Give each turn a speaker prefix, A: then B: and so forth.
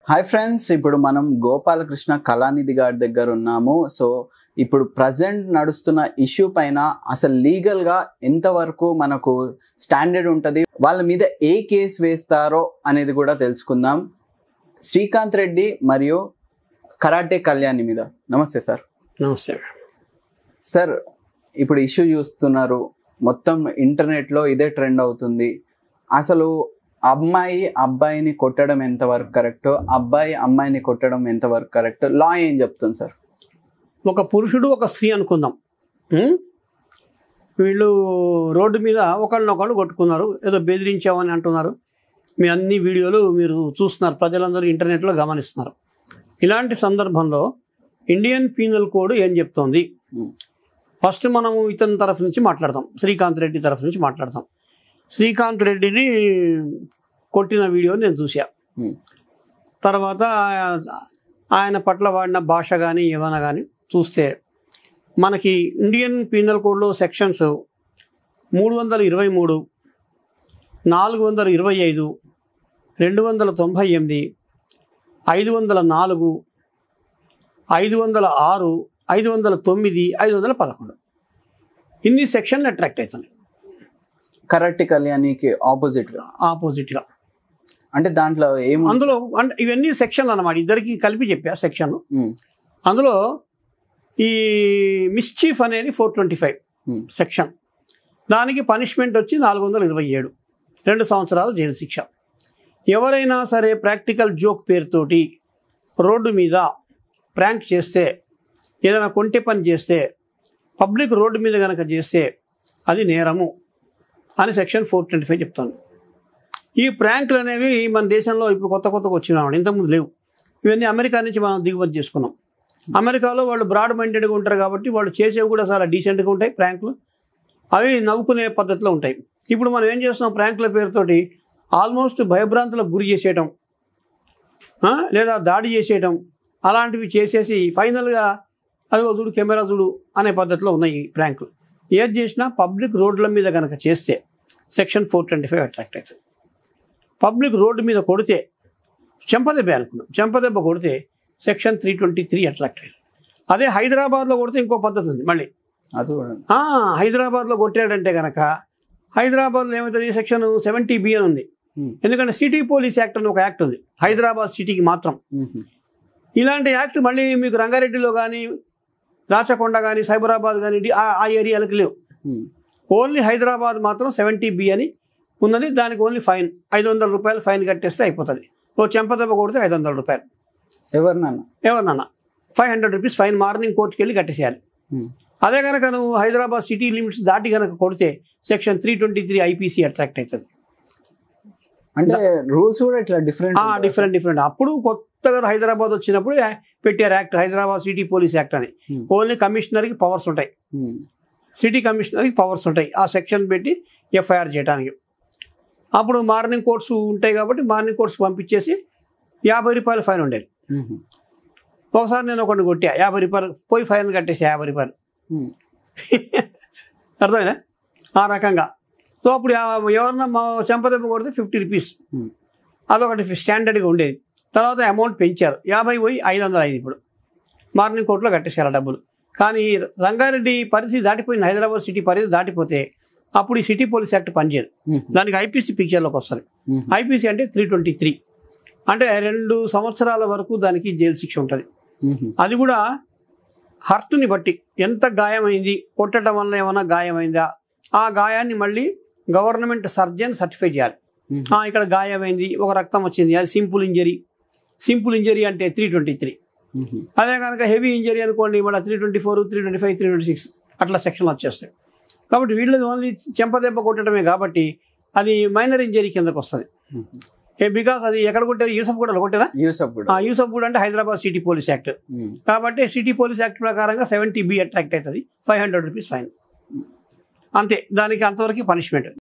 A: Hi friends ఇప్పుడు మనం గోపాలకృష్ణ కళానిధి గారి దగ్గర ఉన్నాము సో ఇప్పుడు ప్రజెంట్ నడుస్తున్న ఇష్యూ పైన అసలు లీగల్ గా ఎంతవరకు మనకు స్టాండర్డ్ ఉంటుంది వాళ్ళ మీద ఏ కేసు వేస్తారో అనేది కూడా తెలుసుకుందాం శ్రీకాంత్ రెడ్డి మరియు కరాటే కళ్యాణి మీద నమస్తే సార్
B: నమస్తే
A: సార్ ఇప్పుడు ఇష్యూ చూస్తున్నారు మొత్తం ఇంటర్నెట్లో ఇదే ట్రెండ్ అవుతుంది అసలు అమ్మాయి అబ్బాయిని కొట్టడం ఎంతవరకు కరెక్ట్ అబ్బాయి అమ్మాయిని కొట్టడం ఎంతవరకు కరెక్ట్ లా ఏం చెప్తుంది సార్
B: ఒక పురుషుడు ఒక స్త్రీ అనుకుందాం ఉం? వీళ్ళు రోడ్డు మీద ఒకళ్ళనొకళ్ళు కొట్టుకున్నారు ఏదో బెదిరించామని అంటున్నారు మీ అన్ని వీడియోలు మీరు చూస్తున్నారు ప్రజలందరూ ఇంటర్నెట్లో గమనిస్తున్నారు ఇలాంటి సందర్భంలో ఇండియన్ పీనల్ కోడ్ ఏం చెప్తోంది
A: ఉం.
B: ఫస్ట్ మనము ఇతని తరఫు నుంచి మాట్లాడతాం శ్రీకాంత్ రెడ్డి తరఫు నుంచి మాట్లాడతాం శ్రీకాంత్ రెడ్డిని కొట్టిన వీడియో నేను చూసా
A: ఉం.
B: తర్వాత ఆయన పట్ల వాడిన భాష కానీ ఏమైనా కానీ చూస్తే మనకి ఇండియన్ పీనల్ కోడ్లో సెక్షన్స్ మూడు వందల ఇరవై మూడు నాలుగు వందల ఇరవై ఐదు రెండు వందల తొంభై ఎనిమిది ఐదు వందల నాలుగు ఐదు వందల ఆరు ఐదు వందల తొమ్మిది ఐదు వందల పదకొండు ఇన్ని సెక్షన్లు అట్రాక్ట్ అవుతున్నాయి
A: కరాటే కళ్యాణికి ఆపోజిట్ గా
B: ఆపోజిట్గా
A: అంటే దాంట్లో ఏం
B: అందులో అంటే ఇవన్నీ సెక్షన్లు అన్నమాట ఇద్దరికి కలిపి చెప్పా సెక్షన్
A: ఉం.
B: అందులో ఈ మిస్చీఫ్ అనేది ఫోర్ ట్వంటీ ఫైవ్
A: ఉం.
B: సెక్షన్ దానికి పనిష్మెంట్ వచ్చి నాలుగు వందల ఇరవై ఏడు రెండు సంవత్సరాల జైలు శిక్ష ఎవరైనా సరే ప్రాక్టికల్ జోక్ పేరుతోటి రోడ్డు మీద ప్రాంక్ చేస్తే ఏదైనా కొంటె పని చేస్తే పబ్లిక్ రోడ్డు మీద కనుక చేస్తే అది నేరము అని సెక్షన్ ఫోర్ ట్వంటీ ఫైవ్ చెప్తాను ఈ ప్రాంకులు అనేవి మన దేశంలో ఇప్పుడు కొత్త కొత్తగా వచ్చినాయి ఇంతకుముందు లేవు ఇవన్నీ అమెరికా నుంచి మనం దిగుమతి చేసుకున్నాం అమెరికాలో వాళ్ళు బ్రాడ్ మైండెడ్గా ఉంటారు కాబట్టి వాళ్ళు చేసేవి కూడా చాలా డీసెంట్గా ఉంటాయి ప్రాంకులు అవి నవ్వుకునే పద్ధతిలో ఉంటాయి ఇప్పుడు మనం ఏం చేస్తున్నాం ప్రాంకుల పేరుతోటి ఆల్మోస్ట్ భయభ్రాంతులకు గురి చేసేయటం ఆ, లేదా దాడి చేసేయటం అలాంటివి చేసేసి ఫైనల్గా అది చూడు కెమెరా చూడు అనే పద్ధతిలో ఉన్నాయి ఈ ప్రాంకులు ఏది చేసినా పబ్లిక్ రోడ్ల మీద కనుక చేస్తే section four twenty five attract అవుతుంది పబ్లిక్ రోడ్డు మీద కొడితే చెంపదెబ్బ అనుకున్నాం చెంపదెబ్బ కొడితే section three twenty three attract అయ్యారు అదే హైదరాబాద్లో కొడితే ఇంకో పద్ధతి ఉంది మళ్ళీ
A: అది కూడా
B: ఆ, హైదరాబాద్లో కొట్టాడంటే కనుక హైదరాబాద్లో ఏమవుతుంది సెక్షన్ సెవెంటీ బి అని ఉంది
A: ఉం.
B: ఎందుకంటే సిటీ పోలీస్ యాక్ట్ అని ఒక యాక్ట్ ఉంది హైదరాబాద్ సిటీకి మాత్రం
A: ఉం.
B: ఇలాంటి యాక్ట్ మళ్ళీ మీకు రంగారెడ్డిలో కానీ రాచకొండ కానీ సైబరాబాద్ కానీ ఇది ఆ- ఆ ఏరియాలకు లేవు
A: ఉం.
B: ఓన్లీ హైదరాబాద్ మాత్రం సెవెంటీ బి అని ఉన్నది దానికి ఓన్లీ ఫైన్ ఐదు వందల రూపాయలు ఫైన్ కట్టేస్తే అయిపోతుంది ఓ చెంపదెబ్బ కొడితే ఐదు వందల రూపాయలు
A: ఎవరినన్నా
B: ఎవరినన్నా five hundred rupees fine morning కోర్టుకి వెళ్ళి కట్టేసేయాలి
A: ఉం.
B: అదే కనుక నువ్వు హైదరాబాద్ సిటీ లిమిట్స్ దాటి కనుక కొడితే section three twenty three IPC attract అవుతుంది
A: అంటే రూల్స్ కూడా ఇట్లా డిఫరెంట్
B: డిఫరెంట్ డిఫరెంట్ అప్పుడు కొత్తగా హైదరాబాద్ వచ్చినప్పుడు యా- పెట్టారు act Hyderabad city police act అని
A: Hmm.
B: ఓన్లీ కమిషనర్కి పవర్స్ ఉంటాయి సిటీ కమిషనర్కి పవర్స్ ఉంటాయి ఆ సెక్షన్ పెట్టి ఎఫ్ఐఆర్ చేయడానికి అప్పుడు మార్నింగ్ కోర్ట్స్ ఉంటాయి కాబట్టి మార్నింగ్ కోర్ట్స్ పంపించేసి యాభై రూపాయల ఫైన్ ఉండేది ఒకసారి నేను ఒకటి కొట్టా యాభై రూపాయలు పోయి ఫైన్ కట్టేసి యాభై రూపాయలు అర్థమైనా ఆ రకంగా సో అప్పుడు యా- ఎవరన్నా మా చెంపదెబ్బ కొడితే ఫిఫ్టీ రూపీస్ అదొకటి స్టాండర్డ్గా ఉండేది తర్వాత అమౌంట్ పెంచారు యాభై పోయి ఐదు వందలు అయింది ఇప్పుడు మార్నింగ్ కోర్టులో కట్టేశారు ఆ డబ్బులు కానీ రంగారెడ్డి పరిధి దాటిపోయింది హైదరాబాద్ సిటీ పరిధి దాటిపోతే అప్పుడు ఈ సిటీ పోలీస్ యాక్ట్ పనిచేయదు దానికి ఐపీసీ పిక్చర్లోకి వస్తుంది ఐపీసీ అంటే త్రీ ట్వంటీ త్రీ అంటే రెండు సంవత్సరాల వరకు దానికి జైలు శిక్ష ఉంటుంది అది కూడా హర్ట్ని బట్టి ఎంత గాయమైంది కొట్టడం వల్ల ఏమైనా గాయమైందా ఆ గాయాన్ని మళ్ళీ గవర్నమెంట్ సర్జన్ సర్టిఫై చేయాలి ఆ, ఇక్కడ గాయమైంది ఒక రక్తం వచ్చింది అది సింపుల్ ఇంజరీ సింపుల్ ఇంజరీ అంటే త్రీ ట్వంటీ త్రీ అదే కనుక హెవీ ఇంజరీ అనుకోండి మళ్ళీ three twenty four three twenty five three twenty six అట్లా సెక్షన్లు వచ్చేస్తాయి కాబట్టి వీళ్ళది ఓన్లీ చెంపదెబ్బ కొట్టడమే కాబట్టి అది మైనర్ ఇంజరీ కిందకు వస్తుంది ఏ బికాస్ అది ఎక్కడ కొట్టారు యూసఫ్ కూడా కొట్టారా
A: యూసఫ్ కూడా
B: ఆ యూసఫ్ కూడా అంటే హైదరాబాద్ సిటీ పోలీస్ యాక్ట్
A: ఉం.
B: కాబట్టి సిటీ పోలీస్ యాక్ట్ ప్రకారంగా సెవెంటీ బి అట్రాక్ట్ అవుతుంది ఫైవ్ హండ్రెడ్ రూపీస్ ఫైన్ అంతే దానికి అంతవరకు పనిష్మెంట్